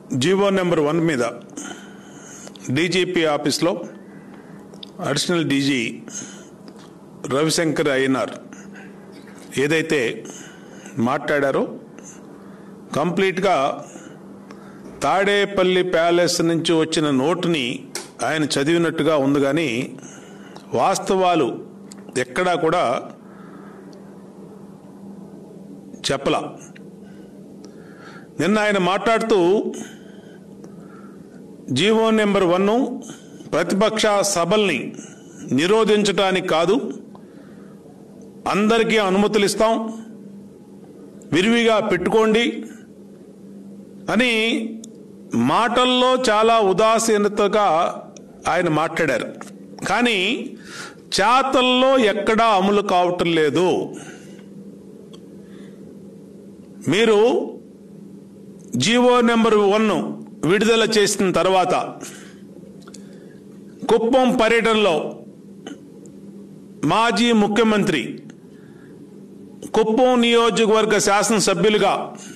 GO number one మీద DGP ఆఫీస్లో additional DG Ravishankar Ayyanar ఏదైతే మాట్లాడారో కంప్లీట్గా తాడేపల్లి ప్యాలెస్ నుంచి వచ్చిన నోటుని ఆయన చదివినట్టుగా ఉంది కానీ వాస్తవాలు ఎక్కడా కూడా చెప్పలా నిన్న ఆయన మాట్లాడుతూ జీవో నెంబర్ వన్ ప్రతిపక్ష సభల్ని నిరోధించడానికి కాదు అందరికీ అనుమతులు ఇస్తాం విరివిగా పెట్టుకోండి అని మాటల్లో చాలా ఉదాసీనతగా ఆయన మాట్లాడారు కానీ చేతల్లో ఎక్కడా అమలు కావటం లేదు మీరు జీవో నెంబర్ వన్ విడుదల చేసిన తర్వాత కుప్పం పర్యటనలో మాజీ ముఖ్యమంత్రి కుప్పం నియోజకవర్గ శాసనసభ్యులుగా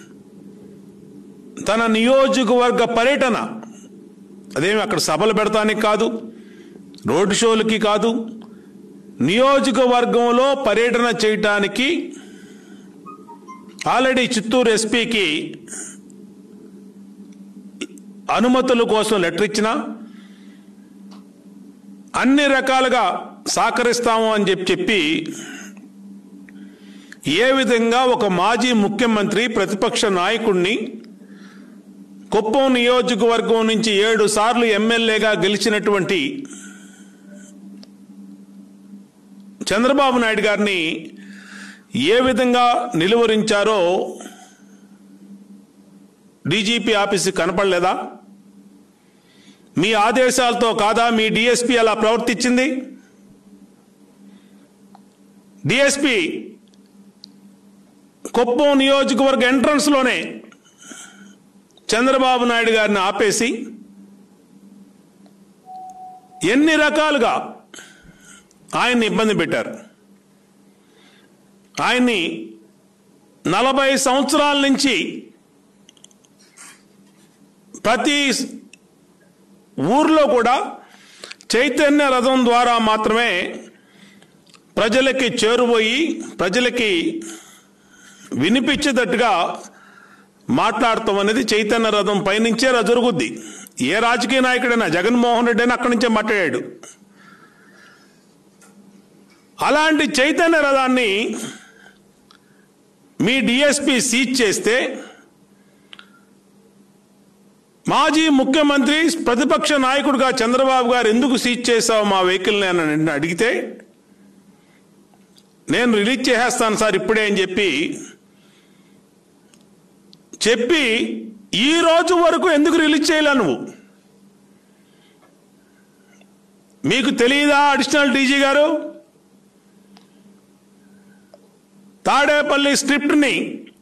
తన నియోజకవర్గ పర్యటన అదేమి అక్కడ సభలు పెడతానికి కాదు రోడ్ షోలకి కాదు నియోజకవర్గంలో పర్యటన చేయటానికి ఆల్రెడీ చిత్తూరు ఎస్పీకి అనుమతుల కోసం లెటర్ ఇచ్చిన అన్ని రకాలుగా సహకరిస్తాము అని చెప్పి చెప్పి ఏ విధంగా ఒక మాజీ ముఖ్యమంత్రి ప్రతిపక్ష నాయకుడిని కుప్పం నియోజకవర్గం నుంచి ఏడు సార్లు ఎమ్మెల్యేగా గెలిచినటువంటి చంద్రబాబు నాయుడు గారిని ఏ విధంగా నిలువరించారో డీజీపీ ఆఫీస్కి కనపడలేదా మీ ఆదేశాలతో కాదా మీ డిఎస్పీ అలా ప్రవర్తించింది డిఎస్పీ కుప్పం నియోజకవర్గ ఎంట్రన్స్లోనే చంద్రబాబు నాయుడు గారిని ఆపేసి ఎన్ని రకాలుగా ఆయన్ని ఇబ్బంది పెట్టారు ఆయన్ని నలభై సంవత్సరాల నుంచి ప్రతి ఊర్లో కూడా చైతన్య రథం ద్వారా మాత్రమే ప్రజలకి చేరుపోయి ప్రజలకి వినిపించేటట్టుగా మాట్లాడతాం అనేది చైతన్య రథం పైనుంచే ర- జరుగుద్ది ఏ రాజకీయ నాయకుడైనా జగన్మోహన్ రెడ్డి అయినా అక్కడి నుంచే మాట్లాడాడు అలాంటి చైతన్య రథాన్ని మీ డిఎస్పి సీజ్ చేస్తే మాజీ ముఖ్యమంత్రి ప్రతిపక్ష నాయకుడిగా చంద్రబాబు గారు ఎందుకు సీజ్ చేశావు మా వెహికల్ని అని నిన్ను అడిగితే నేను రిలీజ్ చేసేస్తాను సార్ ఇప్పుడే అని చెప్పి చెప్పి ఈ రోజు వరకు ఎందుకు రిలీజ్ చేయలే నువ్వు మీకు తెలియదా అడిషనల్ డీజీ గారు తాడేపల్లి స్క్రిప్ట్ని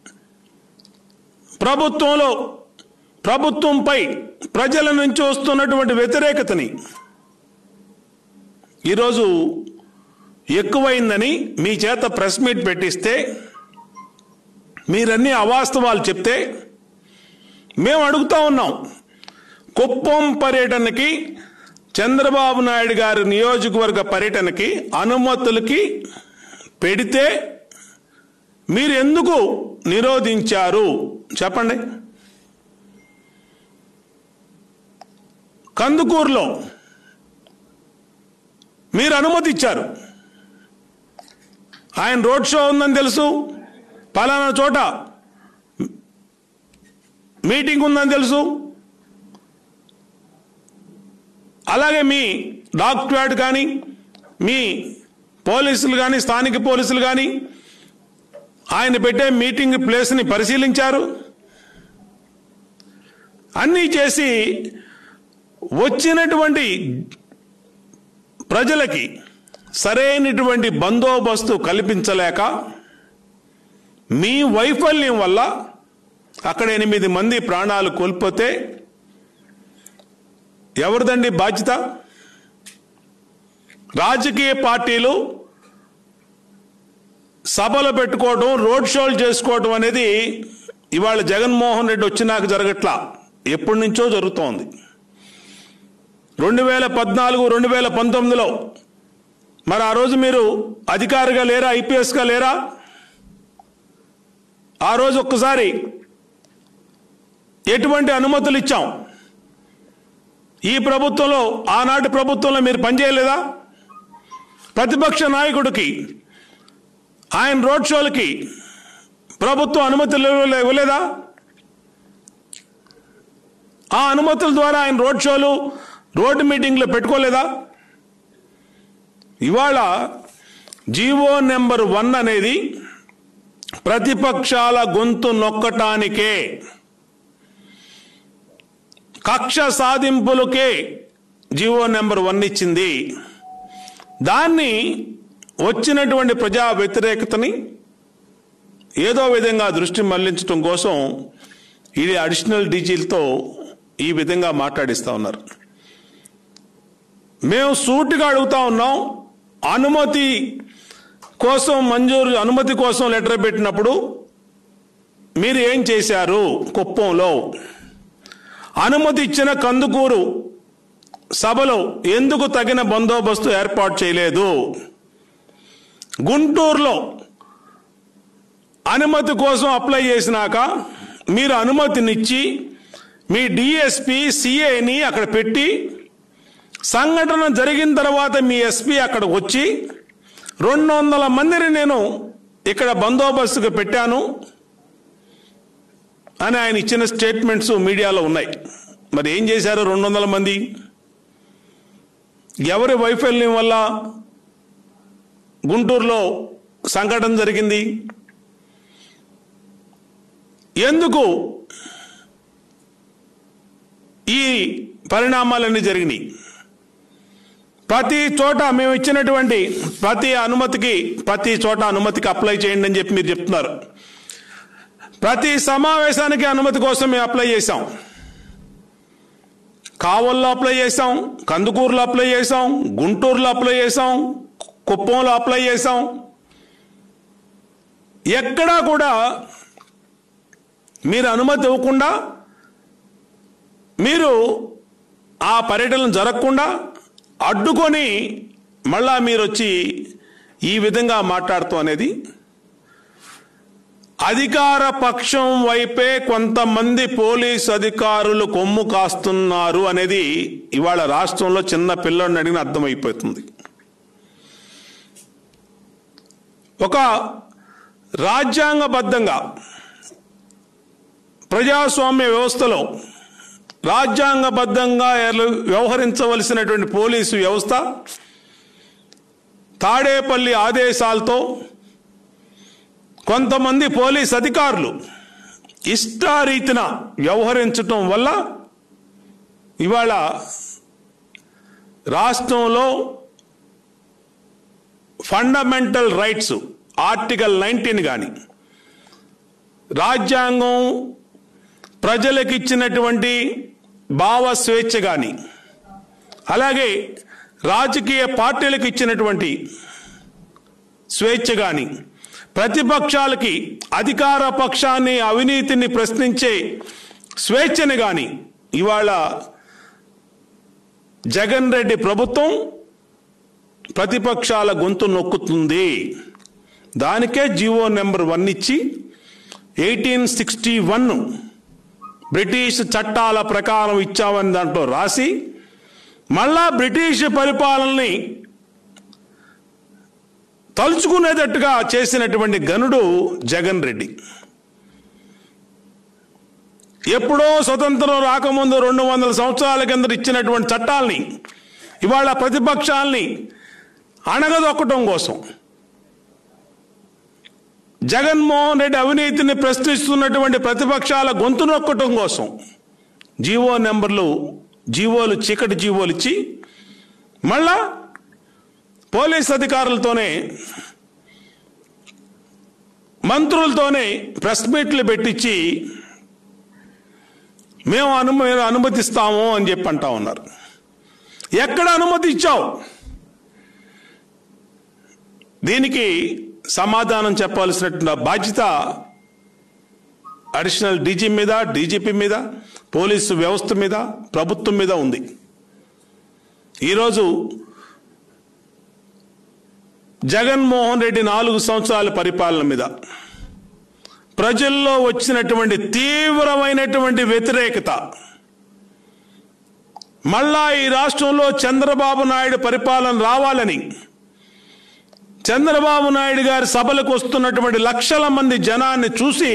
ప్రభుత్వంలో ప్రభుత్వంపై ప్రజల నుంచి వస్తున్నటువంటి వ్యతిరేకతని ఈరోజు ఎక్కువైందని మీ చేత ప్రెస్ మీట్ పెట్టిస్తే మీరన్నీ అవాస్తవాలు చెప్తే మేము అడుగుతా ఉన్నాం కుప్పం పర్యటనకి చంద్రబాబు నాయుడు గారి నియోజకవర్గ పర్యటనకి అనుమతులకి పెడితే మీరు ఎందుకు నిరోధించారు చెప్పండి కందుకూరులో మీరు అనుమతి ఇచ్చారు ఆయన రోడ్ షో ఉందని తెలుసు పలానా చోట మీటింగ్ ఉందని తెలుసు అలాగే మీ డాక్టరేట్ కానీ మీ పోలీసులు కానీ స్థానిక పోలీసులు కానీ ఆయన పెట్టే మీటింగ్ ప్లేస్ని పరిశీలించారు అన్నీ చేసి వచ్చినటువంటి ప్రజలకి సరైనటువంటి బందోబస్తు కల్పించలేక మీ వైఫల్యం వల్ల అక్కడ ఎనిమిది మంది ప్రాణాలు కోల్పోతే ఎవరిదండి బాధ్యత రాజకీయ పార్టీలు సభలు పెట్టుకోవడం రోడ్ షోలు చేసుకోవడం అనేది ఇవాళ జగన్మోహన్ రెడ్డి వచ్చినాక జరగట్లా ఎప్పటి నుంచో జరుగుతోంది రెండు వేల పద్నాలుగు రెండు వేల పంతొమ్మిదిలో మరి ఆ రోజు మీరు అధికారిగా లేరా ఐపీఎస్గా లేరా ఆ రోజు ఒక్కసారి ఎటువంటి అనుమతులు ఇచ్చాం ఈ ప్రభుత్వంలో ఆనాటి ప్రభుత్వంలో మీరు పనిచేయలేదా ప్రతిపక్ష నాయకుడికి ఆయన రోడ్ షోలకి ప్రభుత్వం అనుమతులు ఇవ్వలే- ఇవ్వలేదా ఆ అనుమతుల ద్వారా ఆయన రోడ్ షోలు రోడ్డు మీటింగ్లు పెట్టుకోలేదా ఇవాళ జీవో నెంబర్ వన్ అనేది ప్రతిపక్షాల గొంతు నొక్కటానికే కక్ష సాధింపులకే జీవో నెంబర్ వన్ ఇచ్చింది దాన్ని వచ్చినటువంటి ప్రజా వ్యతిరేకతని ఏదో విధంగా దృష్టి మళ్లించడం కోసం ఇది అడిషనల్ డీజీలతో ఈ విధంగా మాట్లాడిస్తా ఉన్నారు మేము సూటిగా అడుగుతా ఉన్నాం అనుమతి కోసం మంజూరు అనుమతి కోసం లెటర్ పెట్టినప్పుడు మీరు ఏం చేశారు కుప్పంలో అనుమతి ఇచ్చిన కందుకూరు సభలో ఎందుకు తగిన బందోబస్తు ఏర్పాటు చేయలేదు గుంటూరులో అనుమతి కోసం అప్లై చేసినాక మీరు అనుమతినిచ్చి మీ డిఎస్పి సిఏని అక్కడ పెట్టి సంఘటన జరిగిన తర్వాత మీ ఎస్పీ అక్కడ వచ్చి రెండు వందల మందిని నేను ఇక్కడ బందోబస్తుగా పెట్టాను అని ఆయన ఇచ్చిన స్టేట్మెంట్స్ మీడియాలో ఉన్నాయి మరి ఏం చేశారు రెండు వందల మంది ఎవరి వైఫల్యం వల్ల గుంటూరులో సంఘటన జరిగింది ఎందుకు ఈ పరిణామాలన్నీ జరిగినాయి ప్రతి చోట మేము ఇచ్చినటువంటి ప్రతి అనుమతికి ప్రతి చోట అనుమతికి అప్లై చేయండి అని చెప్పి మీరు చెప్తున్నారు ప్రతి సమావేశానికి అనుమతి కోసం మేము అప్లై చేశాం కావల్లో అప్లై చేశాం కందుకూరులో అప్లై చేశాం గుంటూరులో అప్లై చేశాం కుప్పంలో అప్లై చేశాం ఎక్కడా కూడా మీరు అనుమతి ఇవ్వకుండా మీరు ఆ పర్యటన జరగకుండా అడ్డుకొని మళ్ళా మీరు వచ్చి ఈ విధంగా మాట్లాడుతూ అనేది అధికార పక్షం వైపే కొంతమంది పోలీస్ అధికారులు కొమ్ము కాస్తున్నారు అనేది ఇవాళ రాష్ట్రంలో చిన్న పిల్లడిని అడిగిన అర్థమైపోతుంది ఒక రాజ్యాంగబద్ధంగా ప్రజాస్వామ్య వ్యవస్థలో రాజ్యాంగబద్ధంగా ఎల- వ్యవహరించవలసినటువంటి పోలీసు వ్యవస్థ తాడేపల్లి ఆదేశాలతో కొంతమంది పోలీస్ అధికారులు ఇష్టారీతిన వ్యవహరించటం వల్ల ఇవాళ రాష్ట్రంలో ఫండమెంటల్ రైట్స్ ఆర్టికల్ నైన్టీన్ కానీ రాజ్యాంగం ప్రజలకు ఇచ్చినటువంటి భావ స్వేచ్ఛ కానీ అలాగే రాజకీయ పార్టీలకు ఇచ్చినటువంటి స్వేచ్ఛ కానీ ప్రతిపక్షాలకి అధికార పక్షాన్ని అవినీతిని ప్రశ్నించే స్వేచ్ఛని కానీ ఇవాళ జగన్ రెడ్డి ప్రభుత్వం ప్రతిపక్షాల గొంతు నొక్కుతుంది దానికే జీవో నెంబర్ వన్ ఇచ్చి ఎయిటీన్ సిక్స్టీ వన్ బ్రిటిష్ చట్టాల ప్రకారం ఇచ్చామని దాంట్లో రాసి మళ్ళా బ్రిటిష్ పరిపాలనని తలుచుకునేటట్టుగా చేసినటువంటి గనుడు జగన్ రెడ్డి ఎప్పుడో స్వతంత్రం రాకముందు రెండు వందల సంవత్సరాల కింద ఇచ్చినటువంటి చట్టాల్ని ఇవాళ ప్రతిపక్షాల్ని అణగదొక్కటం కోసం జగన్మోహన్ రెడ్డి అవినీతిని ప్రశ్నిస్తున్నటువంటి ప్రతిపక్షాల గొంతు నొక్కటం కోసం జీవో నెంబర్లు జీవోలు చీకటి జీవోలు ఇచ్చి మళ్ళా పోలీస్ అధికారులతోనే మంత్రులతోనే ప్రెస్ మీట్లు పెట్టించి మేము అను మేము అనుమతిస్తాము అని చెప్పి అంటా ఉన్నారు ఎక్కడ అనుమతి ఇచ్చావు దీనికి సమాధానం చెప్పాల్సినటువంటి బాధ్యత అడిషనల్ డీజీ మీద డీజీపీ మీద పోలీసు వ్యవస్థ మీద ప్రభుత్వం మీద ఉంది ఈరోజు జగన్మోహన్ రెడ్డి నాలుగు సంవత్సరాల పరిపాలన మీద ప్రజల్లో వచ్చినటువంటి తీవ్రమైనటువంటి వ్యతిరేకత మళ్ళా ఈ రాష్ట్రంలో చంద్రబాబు నాయుడు పరిపాలన రావాలని చంద్రబాబు నాయుడు గారి సభలకు వస్తున్నటువంటి లక్షల మంది జనాన్ని చూసి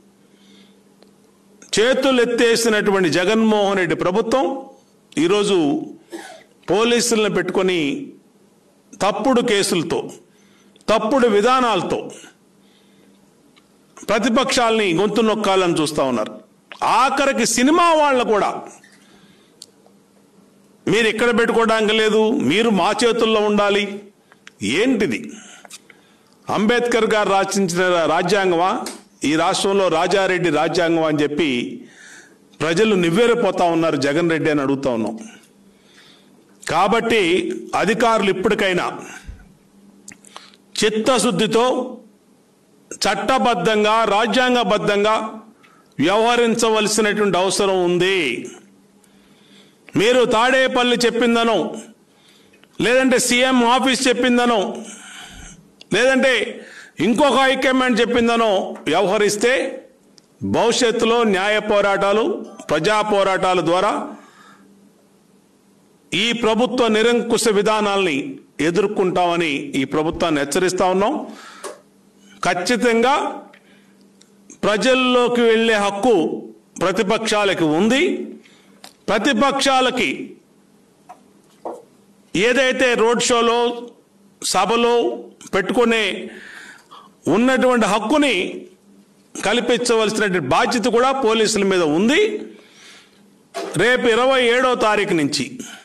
చేతులు ఎత్తేసినటువంటి జగన్మోహన్ రెడ్డి ప్రభుత్వం ఈరోజు పోలీసులను పెట్టుకొని తప్పుడు కేసులతో తప్పుడు విధానాలతో ప్రతిపక్షాలని గొంతు నొక్కాలని చూస్తూ ఉన్నారు ఆఖరికి సినిమా వాళ్ళు కూడా మీరు ఇక్కడ పెట్టుకోవడానికి లేదు మీరు మా చేతుల్లో ఉండాలి ఏంటిది అంబేద్కర్ గారు రచించిన రాజ్యాంగమా ఈ రాష్ట్రంలో రాజారెడ్డి రాజ్యాంగం అని చెప్పి ప్రజలు నివ్వెరపోతా ఉన్నారు జగన్ రెడ్డి అని అడుగుతా ఉన్నాం కాబట్టి అధికారులు ఇప్పటికైనా చిత్తశుద్ధితో చట్టబద్ధంగా రాజ్యాంగబద్ధంగా వ్యవహరించవలసినటువంటి అవసరం ఉంది మీరు తాడేపల్లి చెప్పిందనో లేదంటే సీఎం ఆఫీస్ చెప్పిందనో లేదంటే ఇంకొక హైకమాండ్ చెప్పిందనో వ్యవహరిస్తే భవిష్యత్తులో న్యాయ పోరాటాలు ప్రజా పోరాటాల ద్వారా ఈ ప్రభుత్వ నిరంకుశ విధానాల్ని ఎదుర్కొంటామని ఈ ప్రభుత్వాన్ని హెచ్చరిస్తా ఉన్నాం ఖచ్చితంగా ప్రజల్లోకి వెళ్ళే హక్కు ప్రతిపక్షాలకి ఉంది ప్రతిపక్షాలకి ఏదైతే రోడ్ షోలో సభలో పెట్టుకునే ఉన్నటువంటి హక్కుని కల్పించవలసినటువంటి బాధ్యత కూడా పోలీసుల మీద ఉంది రేపు ఇరవై ఏడో తారీఖు నుంచి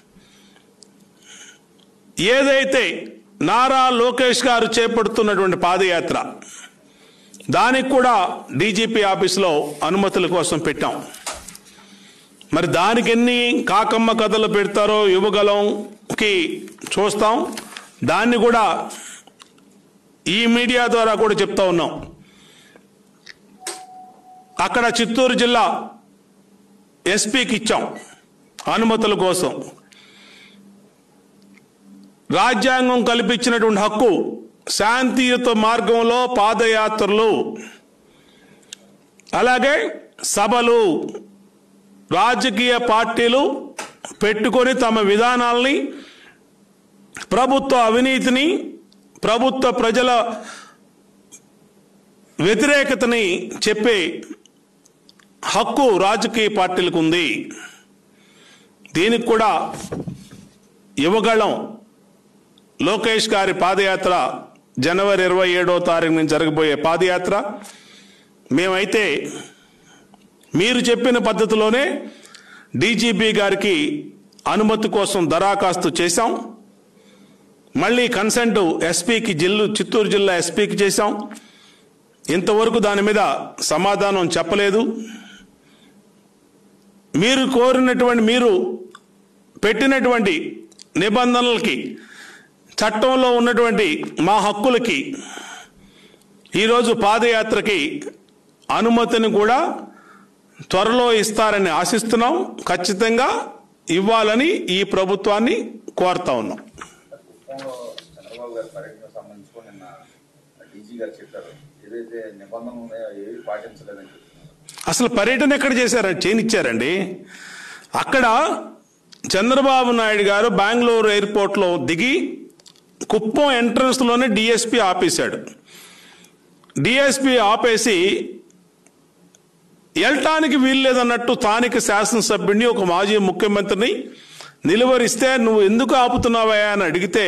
ఏదైతే నారా లోకేష్ గారు చేపడుతున్నటువంటి పాదయాత్ర దానికి కూడా డీజీపీ ఆఫీసులో అనుమతుల కోసం పెట్టాం మరి దానికి ఎన్ని కాకమ్మ కథలు పెడతారో యువగలంకి చూస్తాం దాన్ని కూడా ఈ మీడియా ద్వారా కూడా చెప్తా ఉన్నాం అక్కడ చిత్తూరు జిల్లా ఎస్పీకి ఇచ్చాం అనుమతుల కోసం రాజ్యాంగం కల్పించినటువంటి హక్కు శాంతియుత మార్గంలో పాదయాత్రలు అలాగే సభలు రాజకీయ పార్టీలు పెట్టుకొని తమ విధానాల్ని ప్రభుత్వ అవినీతిని ప్రభుత్వ ప్రజల వ్యతిరేకతని చెప్పే హక్కు రాజకీయ పార్టీలకు ఉంది దీనికి కూడా యువగళం లోకేష్ గారి పాదయాత్ర జనవరి ఇరవై ఏడో తారీఖు నుంచి జరగబోయే పాదయాత్ర మేమైతే మీరు చెప్పిన పద్ధతిలోనే డీజీపీ గారికి అనుమతి కోసం దరఖాస్తు చేశాం మళ్ళీ కన్సెంట్ ఎస్పీకి జిల్లు చిత్తూరు జిల్లా ఎస్పీకి చేశాం ఇంతవరకు దాని మీద సమాధానం చెప్పలేదు మీరు కోరినటువంటి మీరు పెట్టినటువంటి నిబంధనలకి చట్టంలో ఉన్నటువంటి మా హక్కులకి ఈరోజు పాదయాత్రకి అనుమతిని కూడా త్వరలో ఇస్తారని ఆశిస్తున్నాం ఖచ్చితంగా ఇవ్వాలని ఈ ప్రభుత్వాన్ని కోరుతా ఉన్నాం కుప్పంలో చంద్రబాబు గారి పర్యటన సంబంధించుకొని నిన్న డీజీ గారు చెప్పారు ఏదైతే నిబంధనలు ఉన్నాయో ఏవి పాటించలేదని చెప్తున్నారు అసలు పర్యటన ఎక్కడ చేశారండి చేయనిచ్చారండి అక్కడ చంద్రబాబు నాయుడు గారు బెంగళూరు ఎయిర్పోర్ట్లో దిగి కుప్పం ఎంట్రన్స్లోనే డిఎస్పీ ఆపేశాడు డిఎస్పీ ఆపేసి వెళ్ళటానికి వీల్లేదన్నట్టు స్థానిక శాసనసభ్యుడిని ఒక మాజీ ముఖ్యమంత్రిని నిలువరిస్తే నువ్వు ఎందుకు ఆపుతున్నావా అని అడిగితే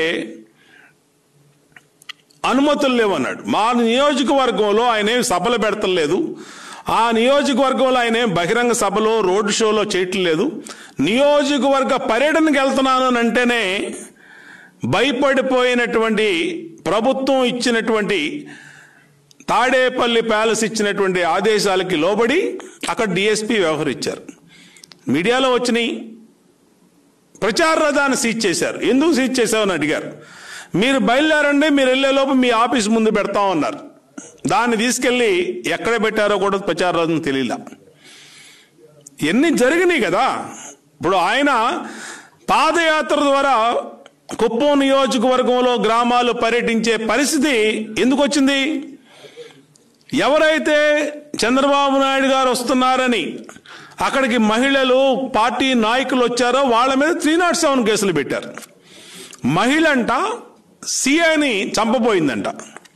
అనుమతులు లేవన్నాడు మా నియోజకవర్గంలో ఆయన ఏం సభలు పెడతలేదు ఆ నియోజకవర్గంలో ఆయన ఏం బహిరంగ సభలో రోడ్ షోలో చేయటం లేదు నియోజకవర్గ పర్యటనకి వెళ్తున్నాను అని అంటేనే భయపడిపోయినటువంటి ప్రభుత్వం ఇచ్చినటువంటి తాడేపల్లి ప్యాలెస్ ఇచ్చినటువంటి ఆదేశాలకి లోబడి అక్కడ డిఎస్పీ వ్యవహరించారు మీడియాలో వచ్చినాయి ప్రచార రథాన్ని సీజ్ చేశారు ఎందుకు సీజ్ చేశామని అడిగారు మీరు బయలుదేరండి మీరు వెళ్ళేలోపు మీ ఆఫీస్ ముందు పెడతామన్నారు దాన్ని తీసుకెళ్లి ఎక్కడ పెట్టారో కూడా ప్రచార రథం తెలియలా ఎన్ని జరిగినాయి కదా ఇప్పుడు ఆయన పాదయాత్ర ద్వారా కుప్పం నియోజకవర్గంలో గ్రామాలు పర్యటించే పరిస్థితి ఎందుకు వచ్చింది ఎవరైతే చంద్రబాబు నాయుడు గారు వస్తున్నారని అక్కడికి మహిళలు పార్టీ నాయకులు వచ్చారో వాళ్ళ మీద త్రీ నాట్ సెవెన్ కేసులు పెట్టారు మహిళ అంట సిఐని చంపబోయిందంట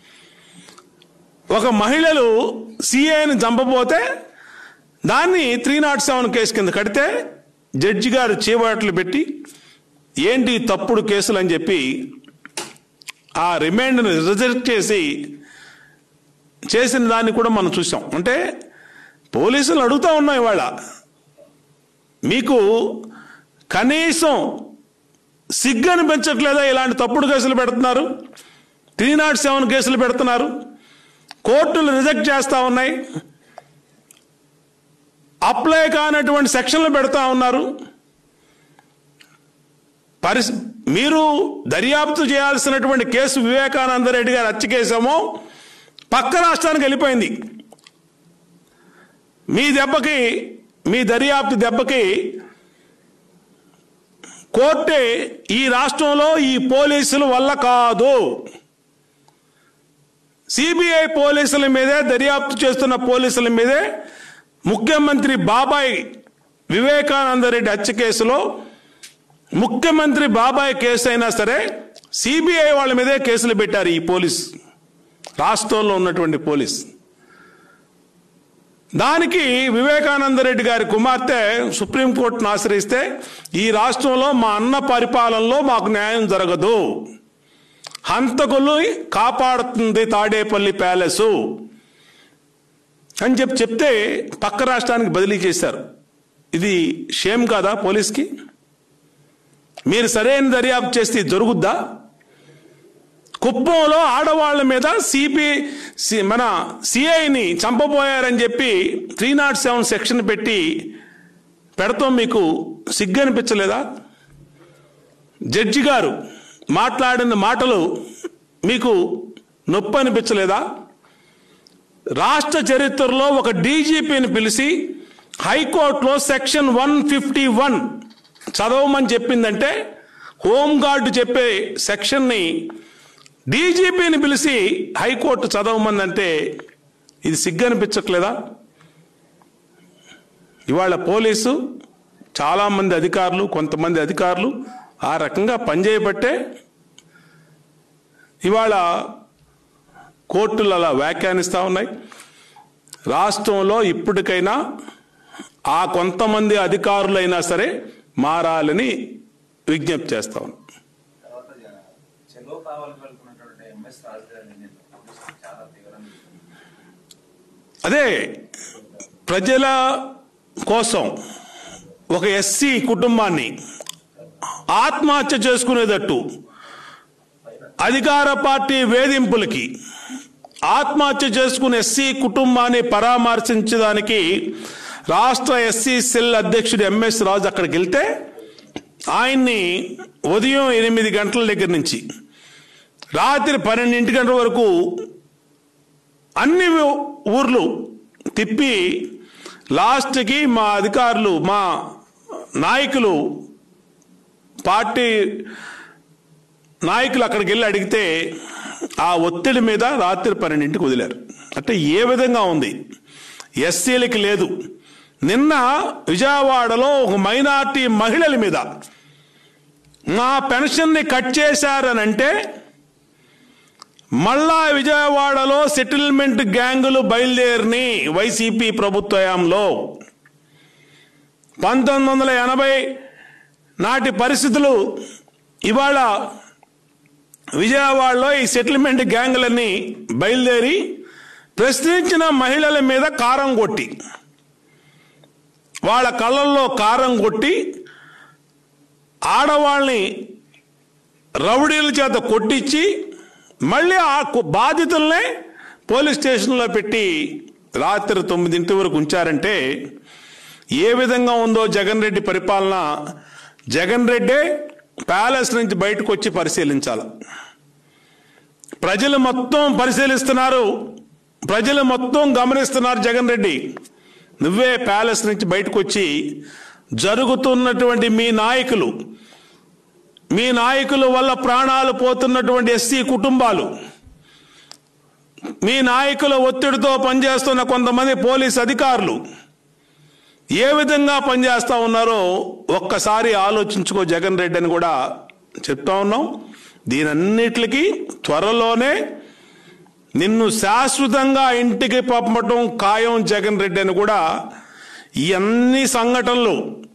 ఒక మహిళలు సిఐని చంపబోతే దాన్ని త్రీ నాట్ సెవెన్ కేసు కింద కడితే జడ్జి గారు చేబాట్లు పెట్టి ఏంటి తప్పుడు కేసులు అని చెప్పి ఆ రిమాండ్ని రిజెక్ట్ చేసి చేసిన దాన్ని కూడా మనం చూసాం అంటే పోలీసులు అడుగుతా ఉన్నాం ఇవాళ మీకు కనీసం సిగ్గు అనిపించట్లేదా ఇలాంటి తప్పుడు కేసులు పెడుతున్నారు త్రీ నాట్ సెవెన్ కేసులు పెడుతున్నారు కోర్టులు రిజెక్ట్ చేస్తా ఉన్నాయి అప్లై కానటువంటి సెక్షన్లు పెడతా ఉన్నారు పరిస్ మీరు దర్యాప్తు చేయాల్సినటువంటి కేసు వివేకానంద రెడ్డి గారు హత్య కేసేమో పక్క రాష్ట్రానికి వెళ్ళిపోయింది మీ దెబ్బకి మీ దర్యాప్తు దెబ్బకి కోర్టే ఈ రాష్ట్రంలో ఈ పోలీసుల వల్ల కాదు సిబిఐ పోలీసుల మీదే దర్యాప్తు చేస్తున్న పోలీసుల మీదే ముఖ్యమంత్రి బాబాయ్ వివేకానంద రెడ్డి హత్య కేసులో ముఖ్యమంత్రి బాబాయ్ కేసు అయినా సరే సిబిఐ వాళ్ళ మీదే కేసులు పెట్టారు ఈ పోలీస్ రాష్ట్రంలో ఉన్నటువంటి పోలీస్ దానికి వివేకానంద రెడ్డి గారి కుమార్తె సుప్రీంకోర్టును ఆశ్రయిస్తే ఈ రాష్ట్రంలో మా అన్న పరిపాలనలో మాకు న్యాయం జరగదు హంతకులు కాపాడుతుంది తాడేపల్లి ప్యాలెసు అని చెప్పి చెప్తే పక్క రాష్ట్రానికి బదిలీ చేశారు ఇది షేమ్ కాదా పోలీస్కి మీరు సరైన దర్యాప్తు చేస్తే ఇది జరుగుద్దా కుప్పంలో ఆడవాళ్ల మీద సిపి సి- మన సిఐని చంపబోయారని చెప్పి త్రీ నాట్ సెవెన్ సెక్షన్ పెట్టి పెడతాం మీకు సిగ్గు అనిపించలేదా జడ్జి గారు మాట్లాడిన మాటలు మీకు నొప్పి అనిపించలేదా రాష్ట్ర చరిత్రలో ఒక డీజీపీని పిలిచి హైకోర్టులో సెక్షన్ వన్ ఫిఫ్టీ వన్ చదవమని చెప్పిందంటే హోంగార్డు చెప్పే సెక్షన్ని డీజీపీని పిలిచి హైకోర్టు చదవమందంటే ఇది సిగ్గు అనిపించట్లేదా ఇవాళ పోలీసు చాలామంది అధికారులు కొంతమంది అధికారులు ఆ రకంగా పనిచేయబట్టే ఇవాళ కోర్టులు అలా వ్యాఖ్యానిస్తూ ఉన్నాయి రాష్ట్రంలో ఇప్పటికైనా ఆ కొంతమంది అధికారులైనా సరే మారాలని విజ్ఞప్తి చేస్తా ఉన్నాం తర్వాత జ- చెలో కావాలని వెళ్తున్నటువంటి ఎంఎస్ రాజు గారిని నేను పోలీసులు చాలా తీవ్రంగా అదే ప్రజల కోసం ఒక ఎస్సీ కుటుంబాన్ని ఆత్మహత్య చేసుకునేటట్టు అధికార పార్టీ వేధింపులకి ఆత్మహత్య చేసుకున్న ఎస్సీ కుటుంబాన్ని పరామర్శించడానికి రాష్ట్ర ఎస్సీ సెల్ అధ్యక్షుడు ఎంఎస్ రాజు అక్కడికి వెళ్తే ఆయన్ని ఉదయం ఎనిమిది గంటల దగ్గర నుంచి రాత్రి పన్నెండింటి గంటల వరకు అన్ని ఊ- ఊర్లు తిప్పి లాస్ట్కి మా అధికారులు మా నాయకులు పార్టీ నాయకులు అక్కడికి వెళ్ళి అడిగితే ఆ ఒత్తిడి మీద రాత్రి పన్నెండింటికి వదిలారు అంటే ఏ విధంగా ఉంది ఎస్సీలకి లేదు నిన్న విజయవాడలో ఒక మైనార్టీ మహిళల మీద నా పెన్షన్ని కట్ చేశారనంటే మళ్ళా విజయవాడలో సెటిల్మెంట్ గ్యాంగులు బయలుదేరిని వైసీపీ ప్రభుత్వంలో పంతొమ్మిది వందల ఎనభై నాటి పరిస్థితులు ఇవాళ విజయవాడలో ఈ సెటిల్మెంట్ గ్యాంగులన్నీ బయలుదేరి ప్రశ్నించిన మహిళల మీద కారం కొట్టి వాళ్ళ కళ్ళల్లో కారం కొట్టి ఆడవాళ్ళని రౌడీల చేత కొట్టించి మళ్ళీ ఆ కు- బాధితుల్నే పోలీస్ స్టేషన్లో పెట్టి రాత్రి తొమ్మిదింటి వరకు ఉంచారంటే ఏ విధంగా ఉందో జగన్ రెడ్డి పరిపాలన జగన్ రెడ్డే ప్యాలెస్ నుంచి బయటకు వచ్చి పరిశీలించాలి ప్రజలు మొత్తం పరిశీలిస్తున్నారు ప్రజలు మొత్తం గమనిస్తున్నారు జగన్ రెడ్డి నువ్వే ప్యాలెస్ నుంచి బయటకు వచ్చి జరుగుతున్నటువంటి మీ నాయకులు మీ నాయకుల వల్ల ప్రాణాలు పోతున్నటువంటి ఎస్సీ కుటుంబాలు మీ నాయకుల ఒత్తిడితో పనిచేస్తున్న కొంతమంది పోలీస్ అధికారులు ఏ విధంగా పనిచేస్తా ఉన్నారో ఒక్కసారి ఆలోచించుకో జగన్ రెడ్డి అని కూడా చెప్తా ఉన్నాం దీనన్నిటికీ త్వరలోనే నిన్ను శాశ్వతంగా ఇంటికి పంపటం ఖాయం జగన్ రెడ్డి అని కూడా ఈ అన్ని సంఘటనలు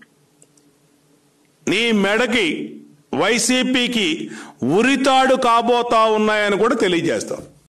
నీ మెడకి వైసీపీకి ఉరితాడు కాబోతా ఉన్నాయని కూడా తెలియజేస్తాం